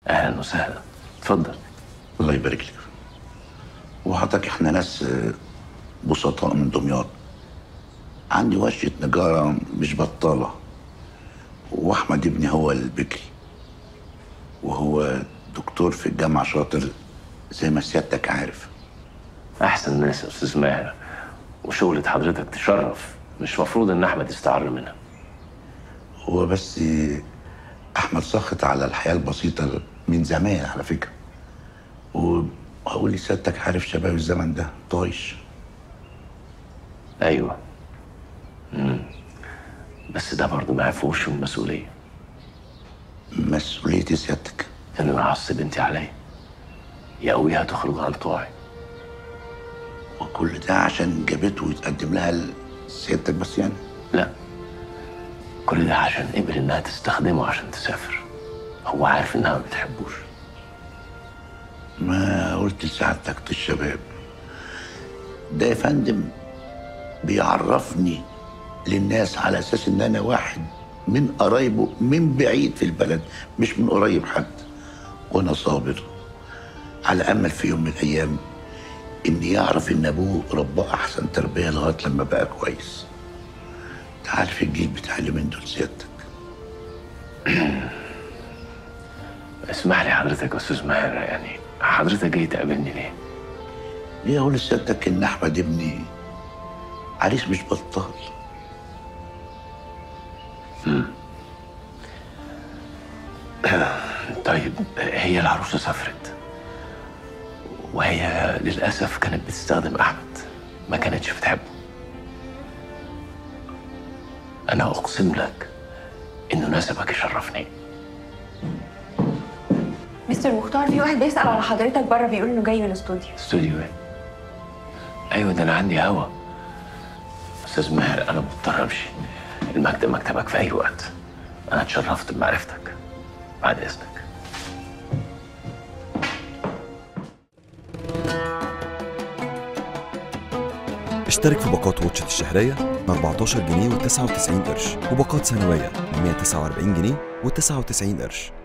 اهلا وسهلا اتفضل الله يبارك لك وحضرتك احنا ناس آه، بسطاء من دمياط عندي ورشة نجارة مش بطالة وأحمد ابني هو البكري وهو دكتور في الجامعة شاطر زي ما سيادتك عارف احسن ناس يا استاذ ماهر وشغلة حضرتك تشرف مش مفروض ان احمد يستعر منها هو بس أحمد سخط على الحياة البسيطة من زمان على فكرة وأقول لسيادتك عارف شباب الزمن ده طايش ايوه مم. بس ده برضه ما يعفوش المسؤوليه مسؤولية سيادتك انه يعصب بنتي عليا يقويها تخرج عن طوعي وكل ده عشان جابته ويتقدم لها سيادتك بس يعني لا كل ده عشان قبل انها تستخدمه عشان تسافر هو عارف انها ما بتحبوش ما قلت لسعادتك الشباب ده يا فندم بيعرفني للناس على اساس ان انا واحد من قرايبه من بعيد في البلد مش من قريب حد وانا صابر على امل في يوم من الايام ان يعرف ان ابوه رباه احسن تربيه لغايه لما بقى كويس انت عارف الجيل بتاع اليومين دول سيادتك اسمح لي حضرتك يا استاذ ماهر يعني حضرتك جاي تقابلني ليه؟ ليه اقول لسيادتك ان احمد ابني عريس مش بطال طيب هي العروسة سافرت وهي للأسف كانت بتستخدم أحمد ما كانتش بتحبه أنا أقسم لك إنه نسبك يشرفني مستر مختار في واحد بيسأل على حضرتك بره بيقول انه جاي من الاستوديو استوديو إيه؟ أيوة ده أنا عندي هوا أستاذ ماهر أنا مضطر أمشي المكتب مكتبك في أي وقت أنا اتشرفت بمعرفتك بعد إذنك اشترك في باقات واتشت الشهرية ب 14 جنيه و99 قرش وباقات سنوية ب 149 جنيه و99 قرش